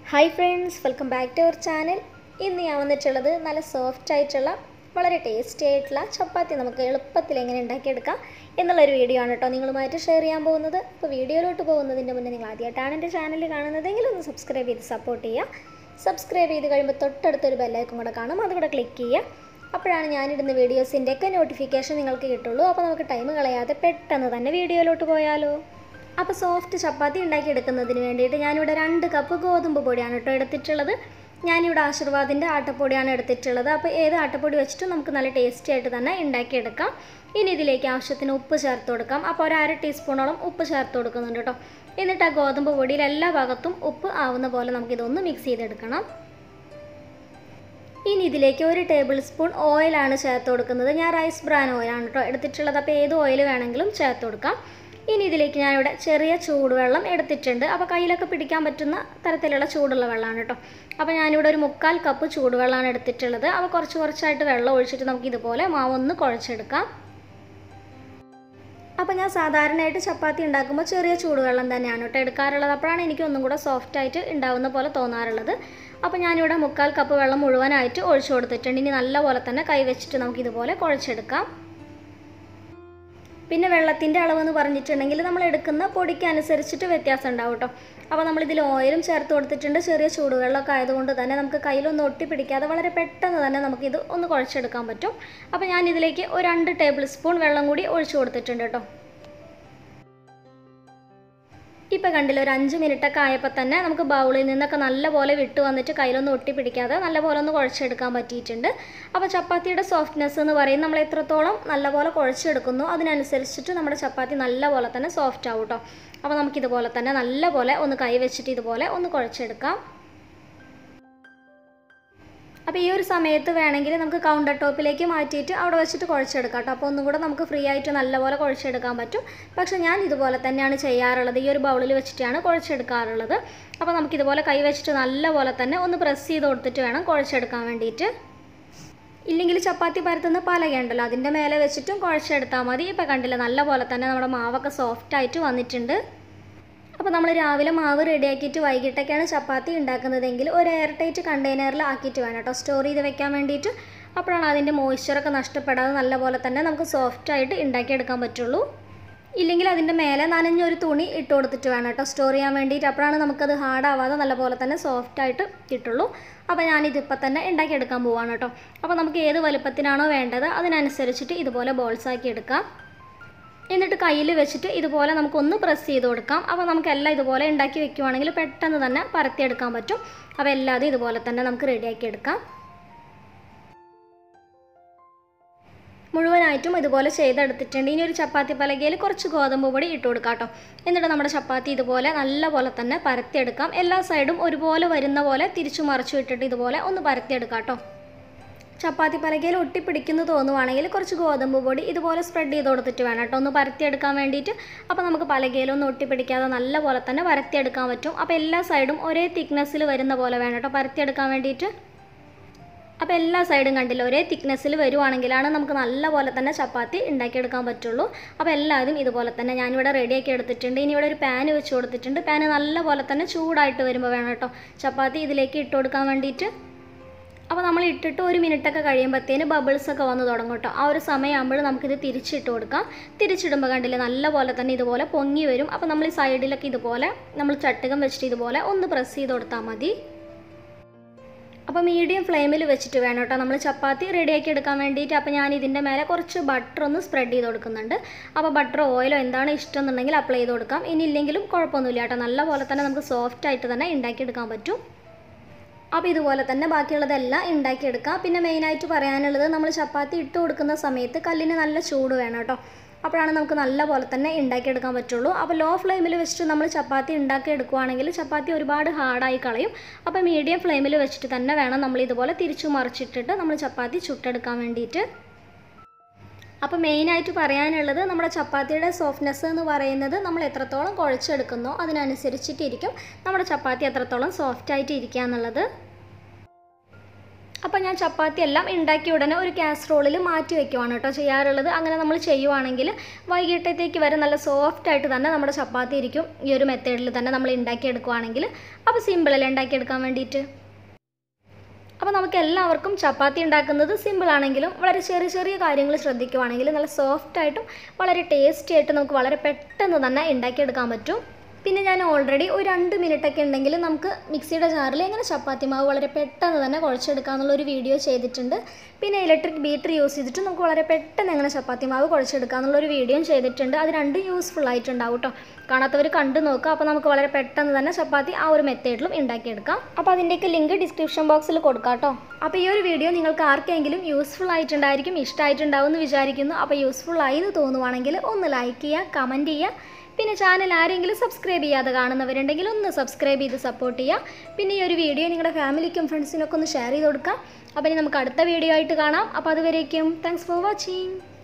hi friends welcome back to our channel ഇന്ന് ഞാൻ വന്നിട്ടുള്ളത് നല്ല സോഫ്റ്റ് ആയിട്ടുള്ള വളരെ ടേസ്റ്റി ആയിട്ടുള്ള ചപ്പാത്തി നമുക്ക് എളുപ്പത്തിൽ എങ്ങനെ ഉണ്ടാക്കിയെടുക്കാം എന്നുള്ളൊരു വീഡിയോ ആണ് കേട്ടോ നിങ്ങളുമായിട്ട് ഷെയർ ചെയ്യാൻ പോകുന്നത് അപ്പോൾ വീഡിയോയിലോട്ട് പോകുന്നതിൻ്റെ മുന്നേ നിങ്ങൾ ആദ്യമായിട്ടാണ് എൻ്റെ ചാനൽ കാണുന്നതെങ്കിൽ ഒന്ന് സബ്സ്ക്രൈബ് ചെയ്ത് സപ്പോർട്ട് ചെയ്യുക സബ്സ്ക്രൈബ് ചെയ്ത് കഴിയുമ്പോൾ തൊട്ടടുത്തൊരു ബെല്ലൈക്കും കൂടെ കാണും അതുകൂടെ ക്ലിക്ക് ചെയ്യുക അപ്പോഴാണ് ഞാനിടുന്ന വീഡിയോസിൻ്റെയൊക്കെ നോട്ടിഫിക്കേഷൻ നിങ്ങൾക്ക് കിട്ടുള്ളൂ അപ്പോൾ നമുക്ക് ടൈം കളയാതെ പെട്ടെന്ന് തന്നെ വീഡിയോയിലോട്ട് പോയാലോ അപ്പോൾ സോഫ്റ്റ് ചപ്പാത്തി ഉണ്ടാക്കിയെടുക്കുന്നതിന് വേണ്ടിയിട്ട് ഞാനിവിടെ രണ്ട് കപ്പ് ഗോതമ്പ് പൊടിയാണ് കേട്ടോ എടുത്തിട്ടുള്ളത് ഞാനിവിടെ ആശീർവാദിൻ്റെ ആട്ടപ്പൊടിയാണ് എടുത്തിട്ടുള്ളത് അപ്പോൾ ഏത് ആട്ടപ്പൊടി വെച്ചിട്ടും നമുക്ക് നല്ല ടേസ്റ്റി ആയിട്ട് തന്നെ ഉണ്ടാക്കിയെടുക്കാം ഇനി ഇതിലേക്ക് ആവശ്യത്തിന് ഉപ്പ് ചേർത്ത് കൊടുക്കാം അപ്പോൾ ഒരു അര ടീസ്പൂണോളം ഉപ്പ് ചേർത്ത് കൊടുക്കുന്നുണ്ട് കേട്ടോ എന്നിട്ട് ആ ഗോതമ്പ് പൊടിയിൽ എല്ലാ ഭാഗത്തും ഉപ്പ് ആവുന്ന പോലെ നമുക്കിതൊന്ന് മിക്സ് ചെയ്തെടുക്കണം ഇനി ഇതിലേക്ക് ഒരു ടേബിൾ സ്പൂൺ ഓയിലാണ് ചേർത്ത് കൊടുക്കുന്നത് ഞാൻ റൈസ് ബ്രാൻ ഓയിലാണ് കേട്ടോ എടുത്തിട്ടുള്ളത് അപ്പോൾ ഏത് ഓയിൽ വേണമെങ്കിലും ചേർത്ത് കൊടുക്കാം ഇനി ഇതിലേക്ക് ഞാനിവിടെ ചെറിയ ചൂടുവെള്ളം എടുത്തിട്ടുണ്ട് അപ്പോൾ കയ്യിലൊക്കെ പിടിക്കാൻ പറ്റുന്ന തരത്തിലുള്ള ചൂടുള്ള വെള്ളമാണ് കേട്ടോ അപ്പോൾ ഞാനിവിടെ ഒരു മുക്കാൽ കപ്പ് ചൂടുവെള്ളമാണ് എടുത്തിട്ടുള്ളത് അപ്പോൾ കുറച്ച് കുറച്ചായിട്ട് വെള്ളം ഒഴിച്ചിട്ട് നമുക്ക് ഇതുപോലെ മാവൊന്ന് കുഴച്ചെടുക്കാം അപ്പോൾ ഞാൻ സാധാരണയായിട്ട് ചപ്പാത്തി ഉണ്ടാക്കുമ്പോൾ ചെറിയ ചൂടുവെള്ളം തന്നെയാണ് കേട്ടോ എടുക്കാറുള്ളത് അപ്പോഴാണ് എനിക്ക് ഒന്നും കൂടെ സോഫ്റ്റ് ആയിട്ട് ഉണ്ടാവുന്ന പോലെ തോന്നാറുള്ളത് അപ്പോൾ ഞാനിവിടെ മുക്കാൽ കപ്പ് വെള്ളം മുഴുവനായിട്ട് ഒഴിച്ചു കൊടുത്തിട്ടുണ്ട് ഇനി നല്ല പോലെ തന്നെ കൈ വെച്ചിട്ട് നമുക്ക് ഇതുപോലെ കുഴച്ചെടുക്കാം പിന്നെ വെള്ളത്തിൻ്റെ അളവെന്ന് പറഞ്ഞിട്ടുണ്ടെങ്കിൽ നമ്മൾ എടുക്കുന്ന പൊടിക്ക് അനുസരിച്ചിട്ട് വ്യത്യാസം ഉണ്ടാവും കേട്ടോ അപ്പോൾ നമ്മളിതിൽ ഓയിലും ചേർത്ത് കൊടുത്തിട്ടുണ്ട് ചെറിയ ചൂടുവെള്ളമൊക്കെ ആയതുകൊണ്ട് തന്നെ നമുക്ക് കയ്യിലൊന്നും ഒട്ടിപ്പിടിക്കാതെ വളരെ പെട്ടെന്ന് തന്നെ നമുക്കിത് ഒന്ന് കുഴച്ചെടുക്കാൻ പറ്റും അപ്പോൾ ഞാൻ ഇതിലേക്ക് ഒരു രണ്ട് ടേബിൾ സ്പൂൺ വെള്ളം കൂടി ഒഴിച്ചു കൊടുത്തിട്ടുണ്ട് കേട്ടോ ഇപ്പോൾ കണ്ടില്ല ഒരു അഞ്ച് മിനിറ്റൊക്കെ ആയപ്പോൾ തന്നെ നമുക്ക് ബൗളിൽ നിന്നൊക്കെ നല്ലപോലെ വിട്ട് വന്നിട്ട് കയ്യിലൊന്നും ഒട്ടിപ്പിടിക്കാതെ നല്ലപോലെ ഒന്ന് കുഴച്ചെടുക്കാൻ പറ്റിയിട്ടുണ്ട് അപ്പോൾ ചപ്പാത്തിയുടെ സോഫ്റ്റ്നെസ് എന്ന് പറയുന്നത് നമ്മൾ എത്രത്തോളം നല്ലപോലെ കുഴച്ചെടുക്കുന്നു അതിനനുസരിച്ചിട്ട് നമ്മുടെ ചപ്പാത്തി നല്ലപോലെ തന്നെ സോഫ്റ്റ് ആവും കേട്ടോ അപ്പോൾ നമുക്കിതുപോലെ തന്നെ നല്ലപോലെ ഒന്ന് കൈ വെച്ചിട്ട് ഇതുപോലെ ഒന്ന് കുഴച്ചെടുക്കാം അപ്പോൾ ഈ ഒരു സമയത്ത് വേണമെങ്കിൽ നമുക്ക് കൗണ്ടർ ടോപ്പിലേക്ക് മാറ്റിയിട്ട് അവിടെ വെച്ചിട്ട് കുഴച്ചെടുക്കാം കേട്ടോ അപ്പോൾ ഒന്നും കൂടെ നമുക്ക് ഫ്രീ ആയിട്ട് നല്ലപോലെ കുഴച്ചെടുക്കാൻ പറ്റും പക്ഷേ ഞാൻ ഇതുപോലെ തന്നെയാണ് ചെയ്യാറുള്ളത് ഈ ഒരു ബൗളിൽ വെച്ചിട്ടാണ് കുഴച്ചെടുക്കാറുള്ളത് അപ്പോൾ നമുക്കിതുപോലെ കൈ വെച്ചിട്ട് നല്ലപോലെ തന്നെ ഒന്ന് പ്രസ് ചെയ്ത് കൊടുത്തിട്ട് വേണം കുഴച്ചെടുക്കാൻ വേണ്ടിയിട്ട് ഇല്ലെങ്കിൽ ചപ്പാത്തി പരത്തുന്ന പലകയുണ്ടല്ലോ അതിൻ്റെ മേലെ വെച്ചിട്ടും കുഴച്ചെടുത്താൽ മതി ഇപ്പോൾ കണ്ടില്ല നല്ല പോലെ തന്നെ നമ്മുടെ മാവൊക്കെ സോഫ്റ്റ് ആയിട്ട് വന്നിട്ടുണ്ട് അപ്പോൾ നമ്മൾ രാവിലെ മാവ് റെഡിയാക്കിയിട്ട് വൈകിട്ടൊക്കെയാണ് ചപ്പാത്തി ഉണ്ടാക്കുന്നതെങ്കിൽ ഒരു എയർ ടൈറ്റ് കണ്ടെയ്നറിൽ ആക്കിയിട്ട് വേണം കേട്ടോ സ്റ്റോർ ചെയ്ത് വെക്കാൻ വേണ്ടിയിട്ട് അപ്പോഴാണ് അതിൻ്റെ മോയ്സ്ചറൊക്കെ നഷ്ടപ്പെടാതെ നല്ലപോലെ തന്നെ നമുക്ക് സോഫ്റ്റ് ആയിട്ട് ഉണ്ടാക്കിയെടുക്കാൻ പറ്റുള്ളൂ ഇല്ലെങ്കിൽ അതിൻ്റെ മേലെ നനഞ്ഞൊരു തുണി ഇട്ട് കൊടുത്തിട്ട് വേണം കേട്ടോ സ്റ്റോർ ചെയ്യാൻ വേണ്ടിയിട്ട് അപ്പോഴാണ് നമുക്കത് ഹാർഡാവാതെ നല്ലപോലെ തന്നെ സോഫ്റ്റ് ആയിട്ട് കിട്ടുള്ളൂ അപ്പോൾ ഞാനിതിപ്പോൾ തന്നെ ഉണ്ടാക്കിയെടുക്കാൻ പോവാണ് കേട്ടോ അപ്പോൾ നമുക്ക് ഏത് വലുപ്പത്തിനാണോ വേണ്ടത് അതിനനുസരിച്ചിട്ട് ഇതുപോലെ ബോൾസ് ആക്കി എടുക്കാം എന്നിട്ട് കയ്യിൽ വെച്ചിട്ട് ഇതുപോലെ നമുക്കൊന്ന് പ്രസ് ചെയ്ത് കൊടുക്കാം അപ്പോൾ നമുക്ക് എല്ലാം ഇതുപോലെ ഉണ്ടാക്കി വെക്കുവാണെങ്കിൽ പെട്ടെന്ന് തന്നെ പരത്തിയെടുക്കാൻ പറ്റും അപ്പോൾ എല്ലാതും ഇതുപോലെ തന്നെ നമുക്ക് റെഡിയാക്കി എടുക്കാം മുഴുവനായിട്ടും ഇതുപോലെ ചെയ്തെടുത്തിട്ടുണ്ട് ഇനി ഒരു ചപ്പാത്തി പലകയിൽ കുറച്ച് ഗോതമ്പ് പൊടി ഇട്ട് കൊടുക്കാം കേട്ടോ എന്നിട്ട് നമ്മുടെ ചപ്പാത്തി ഇതുപോലെ നല്ല പോലെ തന്നെ പരത്തിയെടുക്കാം എല്ലാ സൈഡും ഒരുപോലെ വരുന്ന പോലെ തിരിച്ചു മറിച്ചു ഇട്ടിട്ട് ഇതുപോലെ ഒന്ന് പരത്തിയെടുക്കാം കേട്ടോ ചപ്പാത്തി പലകയിൽ ഒട്ടിപ്പിടിക്കുന്നു തോന്നുവാണെങ്കിൽ കുറച്ച് ഗോതമ്പ് പൊടി ഇതുപോലെ സ്പ്രെഡ് ചെയ്ത് കൊടുത്തിട്ട് വേണം കേട്ടോ ഒന്ന് പരത്തിയെടുക്കാൻ വേണ്ടിയിട്ട് അപ്പോൾ നമുക്ക് പലകയിലൊന്നും ഒട്ടിപ്പിടിക്കാതെ നല്ല പോലെ തന്നെ പരത്തിയെടുക്കാൻ പറ്റും അപ്പോൾ എല്ലാ സൈഡും ഒരേ തിക്നെസ്സിൽ വരുന്ന പോലെ വേണം കേട്ടോ പരത്തിയെടുക്കാൻ വേണ്ടിയിട്ട് അപ്പോൾ എല്ലാ സൈഡും കണ്ടില്ല ഒരേ തിക്നെസ്സിൽ വരുവാണെങ്കിലാണ് നമുക്ക് നല്ല പോലെ തന്നെ ചപ്പാത്തി ഉണ്ടാക്കിയെടുക്കാൻ പറ്റുള്ളൂ അപ്പോൾ എല്ലാവരും ഇതുപോലെ തന്നെ ഞാനിവിടെ റെഡിയാക്കി എടുത്തിട്ടുണ്ട് ഇനി ഇവിടെ ഒരു പാൻ വെച്ച് കൊടുത്തിട്ടുണ്ട് പാൻ നല്ല പോലെ തന്നെ ചൂടായിട്ട് വരുമ്പോൾ വേണം കേട്ടോ ചപ്പാത്തി ഇതിലേക്ക് ഇട്ട് കൊടുക്കാൻ വേണ്ടിയിട്ട് അപ്പോൾ നമ്മൾ ഇട്ടിട്ട് ഒരു മിനിറ്റൊക്കെ കഴിയുമ്പോഴത്തേന് ബബിൾസ് ഒക്കെ വന്ന് തുടങ്ങും കേട്ടോ ആ ഒരു സമയമാകുമ്പോൾ നമുക്കിത് തിരിച്ചിട്ട് കൊടുക്കാം തിരിച്ചിടുമ്പോൾ കണ്ടില്ലേ നല്ല പോലെ തന്നെ ഇതുപോലെ പൊങ്ങി വരും അപ്പോൾ നമ്മൾ ഈ സൈഡിലൊക്കെ ഇതുപോലെ നമ്മൾ ചട്ടുകം വെച്ചിട്ട് ഇതുപോലെ ഒന്ന് പ്രസ് ചെയ്ത് കൊടുത്താൽ മതി അപ്പോൾ മീഡിയം ഫ്ലെയിമിൽ വെച്ചിട്ട് വേണം കേട്ടോ നമ്മൾ ചപ്പാത്തി റെഡിയാക്കി എടുക്കാൻ വേണ്ടിയിട്ട് അപ്പോൾ ഞാൻ ഇതിൻ്റെ മേലെ കുറച്ച് ബട്ടർ ഒന്ന് സ്പ്രെഡ് ചെയ്ത് കൊടുക്കുന്നുണ്ട് അപ്പോൾ ബട്ടർ ഓയിലോ എന്താണ് ഇഷ്ടം എന്നുണ്ടെങ്കിൽ അപ്ലൈ ചെയ്ത് കൊടുക്കാം ഇനി ഇല്ലെങ്കിലും കുഴപ്പമൊന്നുമില്ല കേട്ടോ നല്ല പോലെ തന്നെ നമുക്ക് സോഫ്റ്റ് ആയിട്ട് തന്നെ ഉണ്ടാക്കിയെടുക്കാൻ പറ്റും അപ്പോൾ ഇതുപോലെ തന്നെ ബാക്കിയുള്ളതെല്ലാം ഉണ്ടാക്കിയെടുക്കാം പിന്നെ മെയിനായിട്ട് പറയാനുള്ളത് നമ്മൾ ചപ്പാത്തി ഇട്ട് കൊടുക്കുന്ന സമയത്ത് കല്ലിന് നല്ല ചൂട് വേണം കേട്ടോ അപ്പോഴാണ് നമുക്ക് നല്ല പോലെ തന്നെ ഉണ്ടാക്കിയെടുക്കാൻ പറ്റുള്ളൂ അപ്പോൾ ലോ ഫ്ലെയിമിൽ വെച്ചിട്ട് നമ്മൾ ചപ്പാത്തി ഉണ്ടാക്കി എടുക്കുവാണെങ്കിൽ ചപ്പാത്തി ഒരുപാട് ഹാർഡായി കളയും അപ്പോൾ മീഡിയം ഫ്ലെയിമിൽ വെച്ചിട്ട് തന്നെ വേണം നമ്മൾ ഇതുപോലെ തിരിച്ചു മറിച്ചിട്ടിട്ട് നമ്മൾ ചപ്പാത്തി ചുട്ടെടുക്കാൻ വേണ്ടിയിട്ട് അപ്പോൾ മെയിനായിട്ട് പറയാനുള്ളത് നമ്മുടെ ചപ്പാത്തിയുടെ സോഫ്റ്റ്നെസ് എന്ന് പറയുന്നത് നമ്മൾ എത്രത്തോളം കുഴച്ചെടുക്കുന്നോ അതിനനുസരിച്ചിട്ടിരിക്കും നമ്മുടെ ചപ്പാത്തി എത്രത്തോളം സോഫ്റ്റ് ആയിട്ട് ഇരിക്കുക എന്നുള്ളത് അപ്പോൾ ഞാൻ ചപ്പാത്തി എല്ലാം ഉണ്ടാക്കിയ ഉടനെ ഒരു കാസറോളിൽ മാറ്റി വെക്കുവാണ് കേട്ടോ ചെയ്യാറുള്ളത് അങ്ങനെ നമ്മൾ ചെയ്യുവാണെങ്കിൽ വൈകിട്ടത്തേക്ക് വരെ നല്ല സോഫ്റ്റ് ആയിട്ട് തന്നെ നമ്മുടെ ചപ്പാത്തി ഇരിക്കും ഈ ഒരു മെത്തേഡിൽ തന്നെ നമ്മൾ ഉണ്ടാക്കിയെടുക്കുവാണെങ്കിൽ അപ്പോൾ സിമ്പിളല്ലേ ഉണ്ടാക്കിയെടുക്കാൻ വേണ്ടിയിട്ട് അപ്പോൾ നമുക്ക് എല്ലാവർക്കും ചപ്പാത്തി ഉണ്ടാക്കുന്നത് സിമ്പിൾ ആണെങ്കിലും വളരെ ചെറിയ ചെറിയ കാര്യങ്ങൾ ശ്രദ്ധിക്കുവാണെങ്കിൽ നല്ല സോഫ്റ്റ് ആയിട്ടും വളരെ ടേസ്റ്റി ആയിട്ടും നമുക്ക് വളരെ പെട്ടെന്ന് തന്നെ ഉണ്ടാക്കിയെടുക്കാൻ പറ്റും പിന്നെ ഞാൻ ഓൾറെഡി ഒരു രണ്ട് മിനിറ്റൊക്കെ ഉണ്ടെങ്കിൽ നമുക്ക് മിക്സിയുടെ ജാറിൽ എങ്ങനെ ചപ്പാത്തി മാവ് വളരെ പെട്ടെന്ന് തന്നെ കുഴച്ചെടുക്കാമെന്നുള്ള ഒരു വീഡിയോ ചെയ്തിട്ടുണ്ട് പിന്നെ ഇലക്ട്രിക് ബീറ്റർ യൂസ് ചെയ്തിട്ട് നമുക്ക് വളരെ പെട്ടെന്ന് എങ്ങനെ ചപ്പാത്തി മാവ് കുഴച്ചെടുക്കാമെന്നുള്ള ഒരു വീഡിയോയും ചെയ്തിട്ടുണ്ട് അത് രണ്ടും യൂസ്ഫുൾ ആയിട്ടുണ്ടാവും കേട്ടോ കാണാത്തവർ കണ്ടു നോക്കുക അപ്പോൾ നമുക്ക് വളരെ പെട്ടെന്ന് തന്നെ ചപ്പാത്തി ആ ഒരു മെത്തേഡിലും ഉണ്ടാക്കിയെടുക്കാം അപ്പോൾ അതിൻ്റെയൊക്കെ ലിങ്ക് ഡിസ്ക്രിപ്ഷൻ ബോക്സിൽ കൊടുക്കാം കേട്ടോ അപ്പോൾ ഈ ഒരു വീഡിയോ നിങ്ങൾക്ക് ആർക്കെങ്കിലും യൂസ്ഫുൾ ആയിട്ടുണ്ടായിരിക്കും ഇഷ്ടമായിട്ടുണ്ടാവും എന്ന് വിചാരിക്കുന്നു അപ്പോൾ യൂസ്ഫുൾ ആയി എന്ന് തോന്നുവാണെങ്കിൽ ഒന്ന് ലൈക്ക് ചെയ്യുക കമൻറ്റ് ചെയ്യുക പിന്നെ ചാനൽ ആരെങ്കിലും സബ്സ്ക്രൈബ് ചെയ്യാതെ കാണുന്നവരുണ്ടെങ്കിൽ ഒന്ന് സബ്സ്ക്രൈബ് ചെയ്ത് സപ്പോർട്ട് ചെയ്യുക പിന്നെ ഈ ഒരു വീഡിയോ നിങ്ങളുടെ ഫാമിലിക്കും ഫ്രണ്ട്സിനൊക്കെ ഒന്ന് ഷെയർ ചെയ്ത് കൊടുക്കുക അപ്പോൾ ഇനി നമുക്ക് അടുത്ത വീഡിയോ ആയിട്ട് കാണാം അപ്പോൾ അതുവരേക്കും താങ്ക്സ് ഫോർ വാച്ചിങ്